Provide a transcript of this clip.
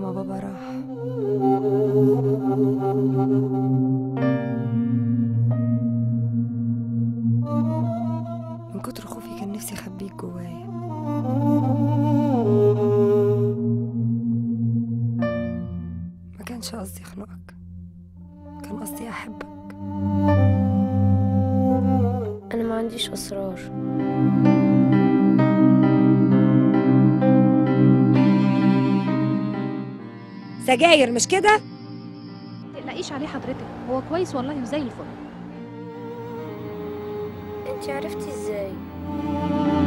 ما بابا راح من كتر خوفي كان نفسي اخبيك جوايا ما كانش قصدي اخنقك كان قصدي احبك انا ما عنديش اسرار سجاير مش كده تقلقيش عليه حضرتك هو كويس والله وزي الفل انت عرفتي ازاي